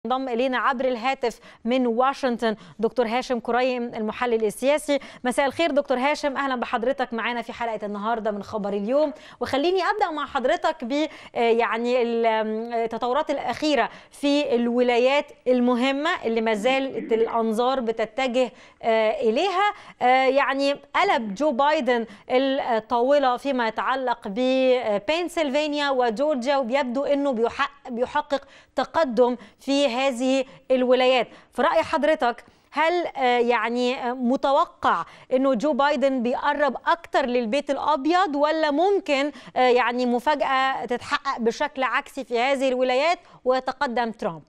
انضم الينا عبر الهاتف من واشنطن دكتور هاشم كريم المحلل السياسي مساء الخير دكتور هاشم اهلا بحضرتك معنا في حلقه النهارده من خبر اليوم وخليني ابدا مع حضرتك ب يعني التطورات الاخيره في الولايات المهمه اللي ما زالت الانظار بتتجه اليها يعني قلب جو بايدن الطاوله فيما يتعلق ببنسلفانيا وجورجيا وبيبدو انه بيحقق بيحقق تقدم في هذه الولايات في رأي حضرتك هل يعني متوقع انه جو بايدن بيقرب اكتر للبيت الابيض ولا ممكن يعني مفاجاه تتحقق بشكل عكسي في هذه الولايات ويتقدم ترامب؟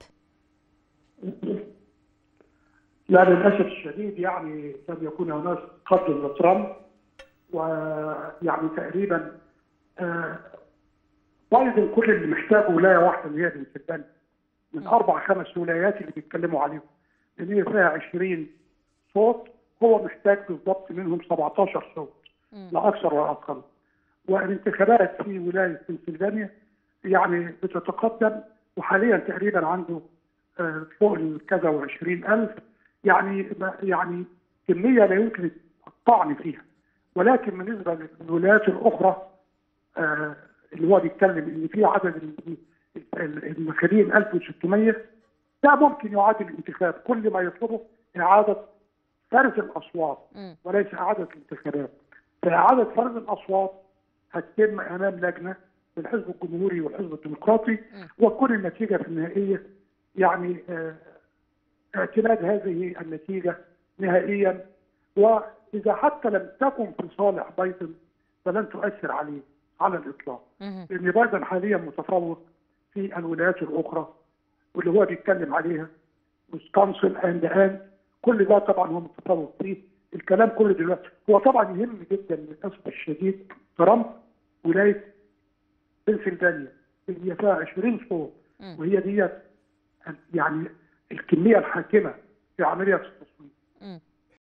لا للاسف الشديد يعني لم يكون هناك تقدم لترامب ويعني تقريبا بايدن كل اللي محتاجه ولايه واحده اللي هي بنسلفانيا من اربع خمس ولايات اللي بيتكلموا عليهم اللي هي فيها 20 صوت هو محتاج بالضبط منهم 17 صوت لا اكثر ولا اقل والانتخابات في ولايه بنسلفانيا يعني بتتقدم وحاليا تقريبا عنده فوق كذا و20 الف يعني يعني كميه لا يمكن الطعن فيها ولكن بالنسبه للولايات الاخرى اللي هو بيتكلم ان في عدد المخالين 1600 ده ممكن يعادل الانتخاب كل ما يطلبه اعاده فرز الاصوات وليس اعاده الانتخابات فاعاده فرز الاصوات هتتم امام لجنه من الحزب الجمهوري والحزب الديمقراطي وتكون النتيجه في النهائيه يعني اعتماد هذه النتيجه نهائيا واذا حتى لم تكن في صالح بايدن فلن تؤثر عليه على الاطلاق لان بايدن حاليا متفوق في الولايات الاخرى واللي هو بيتكلم عليها ويسكونسن اند اند كل ده طبعا هو متفوق فيه الكلام كله دلوقتي هو طبعا يهم جدا للاسف الشديد ترامب ولايه بنسلفانيا اللي هي فيها 20 صوت وهي دي يعني الكميه الحاكمه في عمليه